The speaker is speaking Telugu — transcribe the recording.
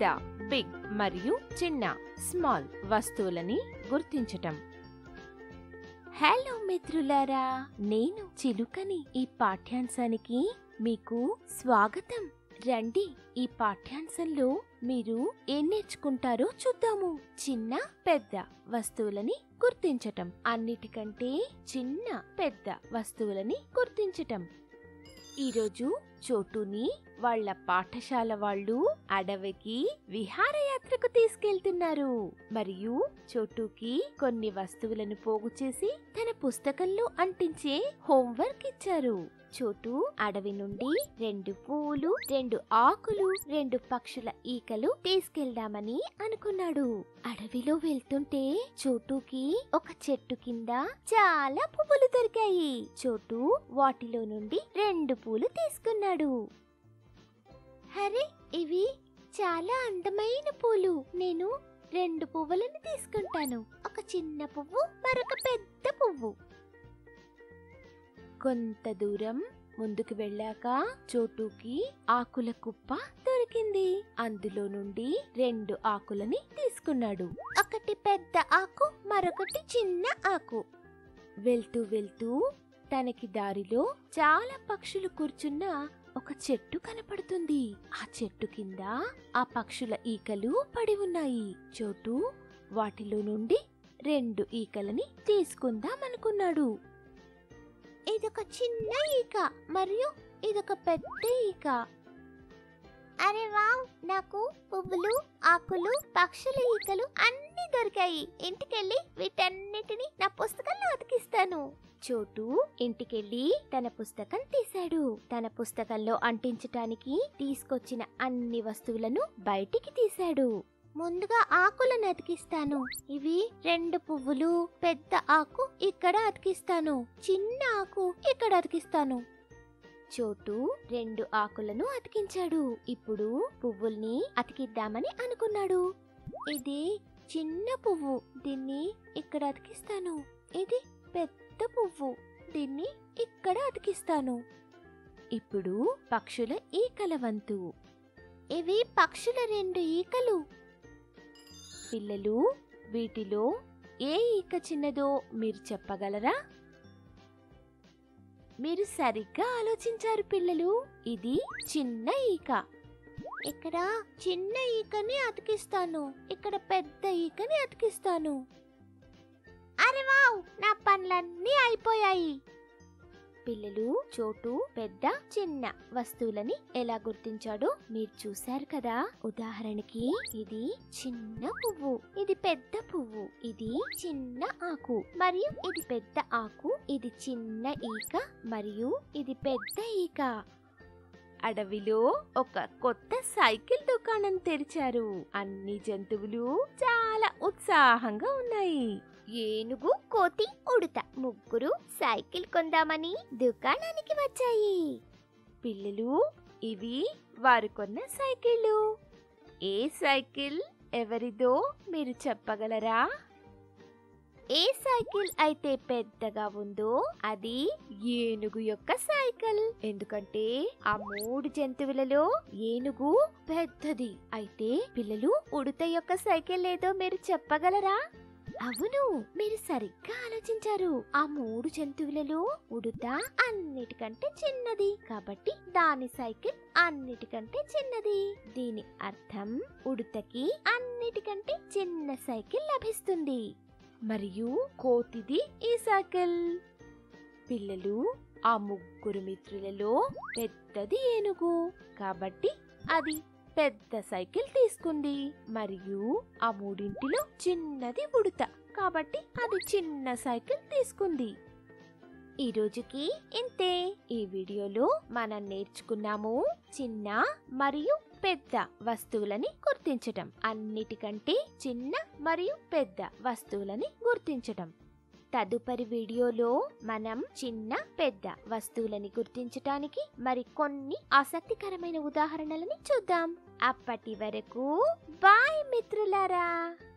పెద్ద బిగ్ మరియు చిన్న స్మాల్ వస్తువులని గుర్తించటం హలో మిత్రులారా నేను చిలుకని ఈ పాఠ్యాంశానికి మీకు స్వాగతం రండి ఈ పాఠ్యాంశంలో మీరు ఏం నేర్చుకుంటారో చూద్దాము చిన్న పెద్ద వస్తువులని గుర్తించటం అన్నిటికంటే చిన్న పెద్ద వస్తువులని గుర్తించటం ఈరోజు చోటుని వాళ్ళ పాఠశాల వాళ్ళు అడవికి విహారయాత్రకు తీసుకెళ్తున్నారు మరియు చోటుకి కొన్ని వస్తువులను పోగు చేసి తన పుస్తకంలో అంటించే హోంవర్క్ ఇచ్చారు చోటు అడవి నుండి రెండు పూలు రెండు ఆకులు రెండు పక్షుల ఈకలు తీసుకెళ్దామని అనుకున్నాడు అడవిలో వెళ్తుంటే చోటుకి ఒక చెట్టు కింద చాలా పువ్వులు దొరికాయి చోటు వాటిలో నుండి రెండు పూలు తీసుకున్నాడు హరే ఇవి చాలా అందమైన పూలు నేను రెండు పువ్వులను తీసుకుంటాను ఒక చిన్న పువ్వు మరొక పెద్ద పువ్వు కొంత దూరం ముందుకు వెళ్ళాక చోటుకి ఆకుల కుప్ప దొరికింది అందులో నుండి రెండు ఆకులని తీసుకున్నాడు ఒకటి పెద్ద ఆకు మరొకటి చిన్న ఆకు వెళ్తూ వెళ్తూ తనకి దారిలో చాలా పక్షులు కూర్చున్న ఒక చెట్టు కనపడుతుంది ఆ చెట్టు కింద ఆ పక్షుల ఈకలు పడి ఉన్నాయి చోటు వాటిలో నుండి రెండు ఈకలని తీసుకుందామనుకున్నాడు ఇదొక చిన్న ఈక మరియు ఇదొక పెద్ద ఈక అరే వావ్ నాకు పువ్వులు ఆకులు పక్షుల ఈకలు అన్ని దొరికాయి ఇంటికెళ్ళి వీటన్నిటిని నా పుస్తకంలో అతికిస్తాను చోటు ఇంటికెళ్ళి తన పుస్తకం తీశాడు తన పుస్తకంలో అంటించటానికి తీసుకొచ్చిన అన్ని వస్తువులను బయటికి తీశాడు ముందుగా ఆకులను అతికిస్తాను ఇవి రెండు పువ్వులు పెద్ద ఆకు ఇక్కడ అతికిస్తాను చిన్న ఆకు ఇక్కడ అతికిస్తాను చోటు రెండు ఆకులను అతికించాడు ఇప్పుడు పువ్వుల్ని అతికిద్దామని అనుకున్నాడు ఇది చిన్న పువ్వు దీన్ని ఇక్కడ అతికిస్తాను ఇది పెద్ద పువ్వు దీన్ని ఇక్కడ అతికిస్తాను ఇప్పుడు పక్షుల ఈకల వంతు ఇవి పక్షుల రెండు ఈకలు పిల్లలు వీటిలో ఏ ఈక చిన్నదో మీరు చెప్పగలరా మీరు సరిగ్గా ఆలోచించారు పిల్లలు ఇది చిన్న ఈక ఇక్కడ చిన్న ఈకని అతికిస్తాను ఇక్కడ పెద్ద ఈకని అతికిస్తాను అరే వావ్ నా పనులన్నీ అయిపోయాయి పిల్లలు చోటు పెద్ద చిన్న వస్తువులని ఎలా గుర్తించాడో మీరు చూశారు కదా ఉదాహరణకి ఇది చిన్న పువ్వు ఇది పెద్ద పువ్వు ఇది చిన్న ఆకు మరియు ఇది పెద్ద ఆకు ఇది చిన్న ఈక మరియు ఇది పెద్ద ఈక అడవిలో ఒక కొత్త సైకిల్ దుకాణం తెరిచారు అన్ని జంతువులు చాలా ఉత్సాహంగా ఉన్నాయి ఏనుగు కోతి ఉడత ముగ్గురు సైకిల్ కొందామని దుకాణానికి వచ్చాయి పిల్లలు ఇవి వారు కొన్న సైకిళ్ళు ఏ సైకిల్ ఎవరిదో మీరు చెప్పగలరా ఏ సైకిల్ అయితే పెద్దగా ఉందో అది ఏనుగు యొక్క సైకిల్ ఎందుకంటే ఆ మూడు జంతువులలో ఏనుగు పెద్దది అయితే పిల్లలు ఉడత యొక్క సైకిల్ ఏదో మీరు చెప్పగలరా అవును మీరు సరిగ్గా ఆలోచించారు ఆ మూడు జంతువులలో ఉడుత అన్నిటికంటే చిన్నది కాబట్టి దాని సైకిల్ అన్నిటికంటే చిన్నది దీని అర్థం ఉడుతకి అన్నిటికంటే చిన్న సైకిల్ లభిస్తుంది మరియు కోతిది ఈ సైకిల్ పిల్లలు ఆ ముగ్గురు మిత్రులలో పెద్దది ఏనుగు కాబట్టి అది పెద్ద సైకిల్ తీసుకుంది మరియు ఆ మూడింటిలో చిన్నది ఉడత కాబట్టి అది చిన్న సైకిల్ తీసుకుంది ఈ రోజుకి ఇంతే ఈ వీడియోలో మనం నేర్చుకున్నాము చిన్న మరియు పెద్ద వస్తువులని గుర్తించటం అన్నిటికంటే చిన్న మరియు పెద్ద వస్తువులని గుర్తించటం తదుపరి వీడియోలో మనం చిన్న పెద్ద వస్తువులని గుర్తించటానికి మరి కొన్ని ఆసక్తికరమైన ఉదాహరణలని చూద్దాం అప్పటి వరకు బాయ్ మిత్రులారా